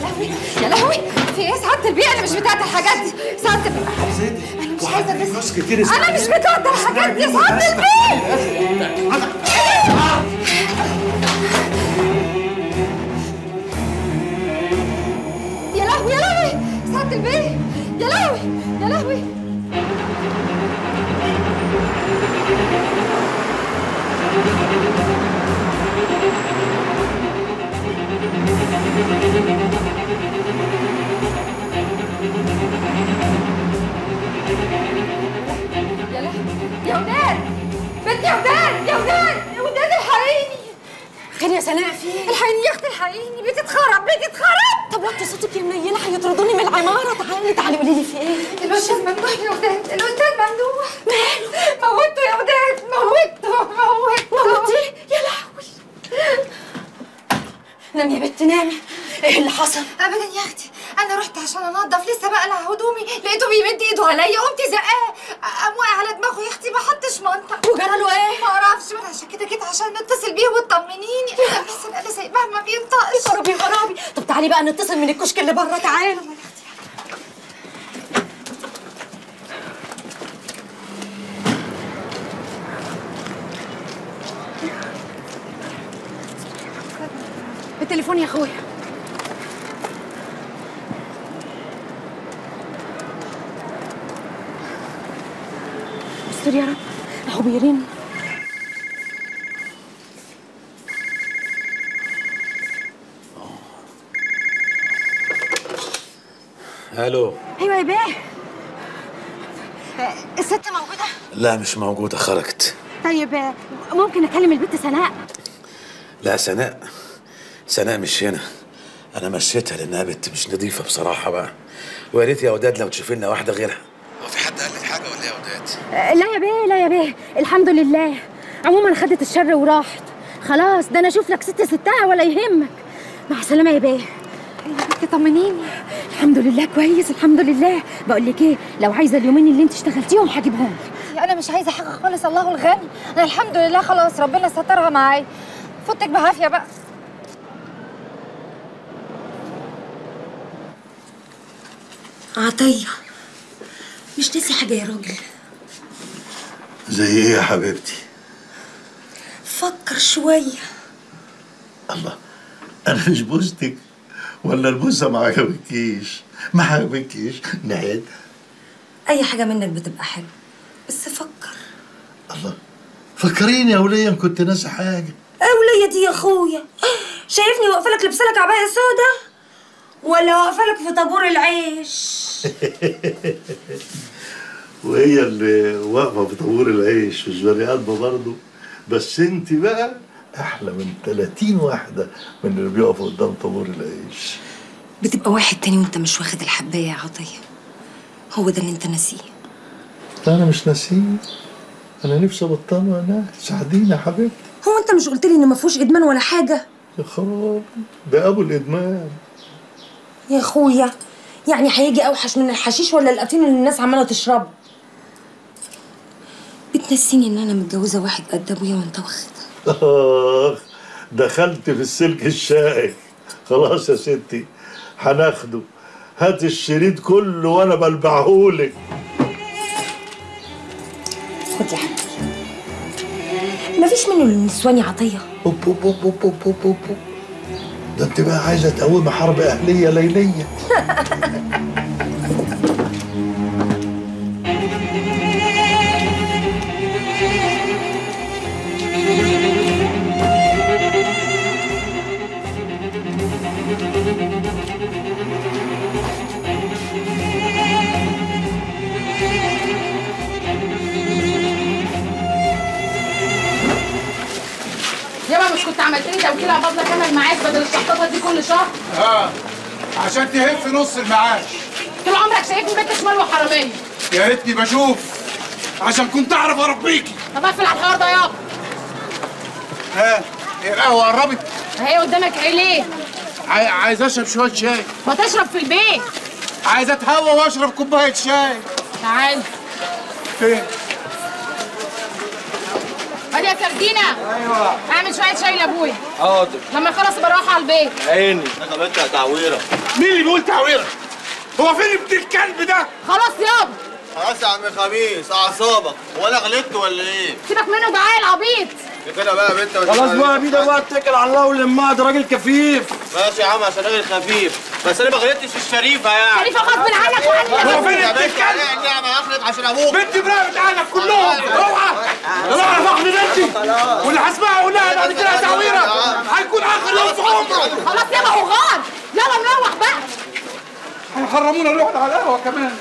لهوي يا لهوي في ايه سعاده البيئه انا مش بتاعت الحاجات دي سعاده البيئه انا مش عايزه وعندي بس فلوس كتير انا مش بتاعت الحاجات دي سعاده البيئه يا لهوي يا لهوي سعاده البيئه يا لهوي يا لهوي يا لهوي يا وداد بنت يا وداد يا وداد يا وداد الحقيني خير يا سناء في ايه؟ الحقيني يا اختي الحقيني بتتخرب بتتخرب طب وطي صوتك يا منيله هيطردوني من العماره تعالي تعالي قولي لي في ايه؟ الاستاذ ممدوح يا وداد الاستاذ ممدوح ماله موته يا وداد موته موته موتيه يا لهوي نامي يا بت نامي ايه اللي حصل؟ ابدا يا اختي انا رحت عشان انضف لسه بقلع هدومي لقيته بيمد ايده عليا قمت زقاه قام واقع على دماغه يا اختي ما حطش منطق وجرى له ايه؟ ما اعرفش ما عشان كده جيت عشان نتصل بيه وتطمنيني بس انا سايباه ما بينطقش خرابي خرابي طب تعالي بقى نتصل من الكشك اللي بره تعالي بالتليفون يا اخويا استر يا رب اهو بيرن الو ايوه يا بيه آه، الست موجوده لا مش موجودة خرجت طيب آه، ممكن اكلم البت سناء لا سناء سناء مش هنا انا مشيتها لانها بنت مش نظيفة بصراحة بقى ويا ريت يا وداد لو تشوف لنا واحدة غيرها هو في حد قال لك حاجة ولا ايه يا وداد؟ آه، لا يا بيه لا يا بيه الحمد لله عموما خدت الشر وراحت خلاص ده انا اشوف لك ست ستها ولا يهمك مع السلامه يا بيه يا بنتي طمنيني الحمد لله كويس الحمد لله بقول لك ايه لو عايزه اليومين اللي انت اشتغلتيهم هجيبهم لك انا مش عايزه حاجه خالص الله الغني انا الحمد لله خلاص ربنا سترها معايا فوتك بعافيه بقى عطيه مش ناسي حاجه يا راجل زي ايه يا حبيبتي فكر شويه الله انا مش بوستك ولا البوسه ما عجبكيش ما عجبكيش نعيد اي حاجه منك بتبقى حلوه بس فكر الله فكريني يا ولية إن كنت ناسي حاجه أولية دي يا اخويا شايفني واقفه لك لابسه لك عبايه سودا ولا واقفه لك في طابور العيش وهي اللي واقفه في طابور العيش مش بني ادمه برضه بس انت بقى احلى من 30 واحده من اللي بيقفوا قدام طابور العيش بتبقى واحد تاني وانت مش واخد الحبايه يا عطيه هو ده اللي انت ناسيه لا انا مش ناسيه انا نفسي ابطل انا ساعديني يا حبيبتي هو انت مش قلت لي ان ما فيهوش ادمان ولا حاجه يا خراب ده ابو الادمان يا اخويا يعني هيجي اوحش من الحشيش ولا القتين اللي الناس عماله تشربه بتنسيني ان انا متجوزه واحد قد ابويا وانت واخدها آخ دخلت في السلك الشائك خلاص يا ستي هناخده هات الشريط كله وانا بلبعهولك خد يا حبيبي مفيش منه للنسوان يا عطيه أوب أوب أوب أوب أوب أوب أوب أوب. ده انت بقى عايزه تقومي حرب اهليه ليليه يابا مش كنت عملت لي توكيل عباد لك انا معاك بدل الشحططه دي كل شهر اه عشان تهف نص المعاش طول عمرك شايفني بنت شمال وحراميه يا ريتني بشوف عشان كنت اعرف اربيكي طب اقفل على الحوار ده يابا ها هي القهوه قربت هي قدامك ايه ليه؟ عاي- عايز اشرب شويه شاي ما تشرب في البيت عايز اتهوى واشرب كوبايه شاي تعال فين هادي يا سردينة ايوه اعمل شوية شاي لابويا حاضر لما يخلص بروح على البيت عيني انا قابلت تعويره مين اللي بيقول تعويره؟ هو فين ابن الكلب ده؟ خلاص يابا خلاص يا عم خميس اعصابك هو انا غلطت ولا ايه؟ سيبك منه ده عيل عبيط كده بقى يا بنت ما خلاص تزعليش. بقى بيدا بقى اتكل على الله ولمها ده راجل كفيف ماشي يا عم عشان راجل خفيف بس انا ما غلطتش في الشريفه يعني شريفة غصب عنك وعني هو فين يا ابن بنت الكلب؟ عليك النعمه هخلط عشان ابوك بنتي براقبت عنك كلهم اوعى اوعى فخر بنتي واللي هسمعها اقول لها بعد كده يا تعويره هيكون اخر يوم في عمره خلاص يابا هو غار يلا نروح بقى هيحرمونا نروح على القهوه كمان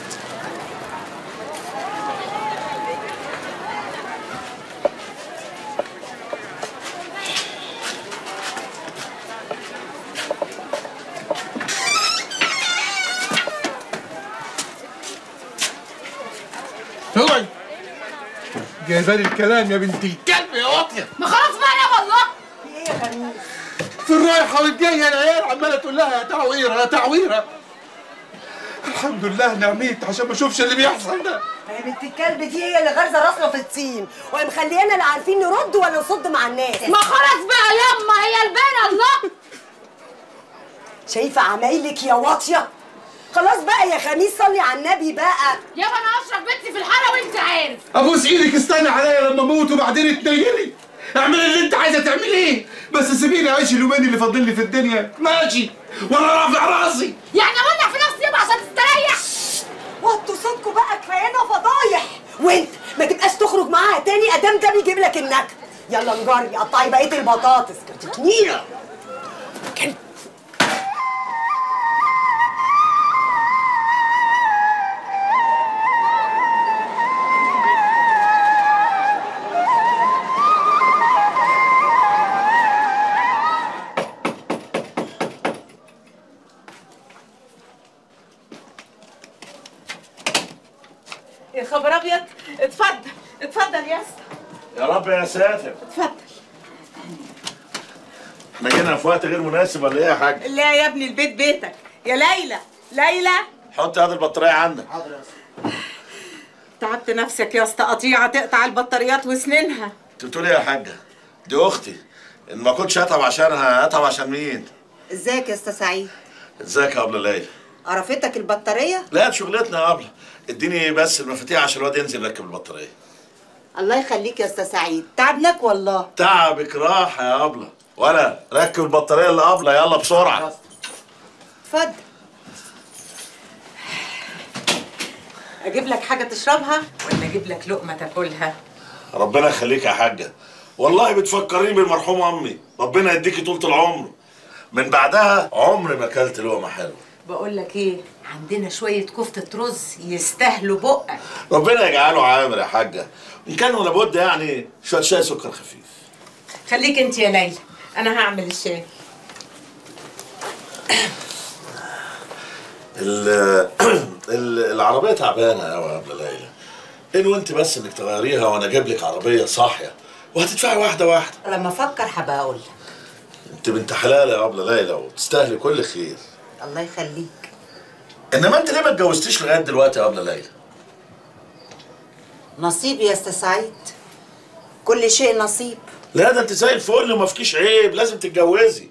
اوعي جايبالي الكلام يا بنت الكلب يا واطيه ما خلاص بقى يا والله في الرايحه والجايه العيال عماله تقول لها يا تعويره يا تعويره الحمد لله نعميت عشان ما اشوفش اللي بيحصل ده هي بنت الكلب دي هي اللي غارزه راسنا في الطين ومخليانا لا عارفين نرد ولا نصد مع الناس ما خلاص بقى يما هي البانة الله شايفه عمايلك يا واطيه خلاص بقى يا خميس صلي على النبي بقى يابا انا اشرف بنتي في الحاره وانت عارف ابوس ايدك استنى عليا لما اموت وبعدين تنيلي اعملي اللي انت عايزه تعمليه بس سيبيني اعيش اليومين اللي فاضل لي في الدنيا ماشي وانا رافع راسي يعني اولع في نفسي يابا عشان تستريح وطوا صوتكوا بقى كفايانا فضايح وانت ما تبقاش تخرج معاها تاني ادام ده بيجيب لك النكد يلا نجري قطعي بقيه البطاطس كتكنيله يا خبر ابيض اتفضل اتفضل يا اسطى يا رب يا ساتر اتفضل احنا جينا في وقت غير مناسب ولا ايه يا حاج؟ لا يا ابني البيت بيتك يا ليلى ليلى حط هذه البطارية عندك تعبت نفسك يا اسطى قطيعه تقطع البطاريات وسنينها انت بتقول ايه يا حاجة؟ دي اختي ان ما كنتش اتعب عشانها اتعب عشان مين؟ ازيك يا استاذ سعيد ازيك يا ابله ليلى؟ عرفتك البطاريه لا دي شغلتنا يا ابله اديني بس المفاتيح عشان الواد ينزل يركب البطارية الله يخليك يا استاذ سعيد تعبناك والله تعبك راحة يا ابله ولا ركب البطارية اللي ابله يلا بسرعة اتفضل اجيب لك حاجه تشربها ولا اجيب لك لقمه تاكلها ربنا يخليك يا حاجة والله بتفكريني بالمرحوم امي ربنا يديكي طولة العمر من بعدها عمري ما اكلت لقمة حلوة بقول لك ايه عندنا شويه كفته رز يستاهلوا بقك ربنا يجعله عامر يا حاجة إن كان ولا بد يعني شوية شاي سكر خفيف خليك انت يا ليلى انا هعمل الشاي ال ال العربية تعبانة أوي يا أبلة ليلى إن وأنت بس إنك تغيريها وأنا أجيب لك عربية صاحية وهتدفعي واحدة واحدة لما افكر هبقى اقول لك أنت بنت حلال يا أبلة ليلى وتستاهلي كل خير الله يخليك إنما أنت ليه ما اتجوزتيش لغاية دلوقتي يا أبلة ليلى؟ نصيب يا استاذ سعيد كل شيء نصيب لا ده أنت زي الفل وما فيكيش عيب لازم تتجوزي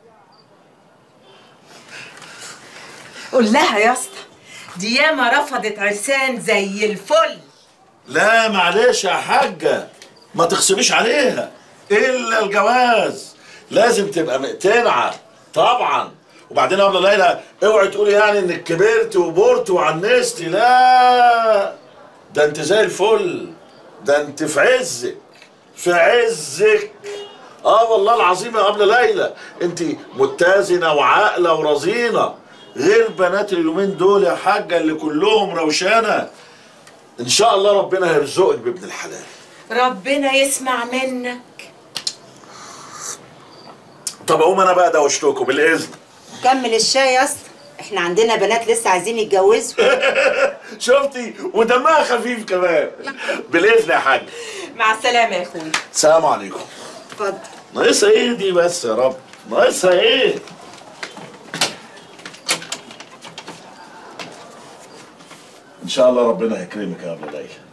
قول لها يا اسطى دي ياما رفضت عرسان زي الفل لا معلش يا حاجة ما تخصميش عليها إلا الجواز لازم تبقى مقتنعة طبعا وبعدين يا أبلة ليلى اوعي تقولي يعني انك كبرت وبرت وعنستي لا ده انت زي الفل ده انت في عزك في عزك اه والله العظيم يا أبلة ليلى انت متزنة وعاقلة ورزينة غير بنات اليومين دول يا حاجة اللي كلهم روشانة ان شاء الله ربنا هيرزقك بابن الحلال ربنا يسمع منك طب اقوم انا بقى دوشتكم بالاذن كمل الشاي يا اسطى احنا عندنا بنات لسه عايزين يتجوزوا شفتي ودمها خفيف كمان بالاذن يا حاج مع السلامه يا اخوي السلام عليكم اتفضل ناقصها ايه دي بس يا رب ناقصها ايه ان شاء الله ربنا هيكرمك يا ابو ليلى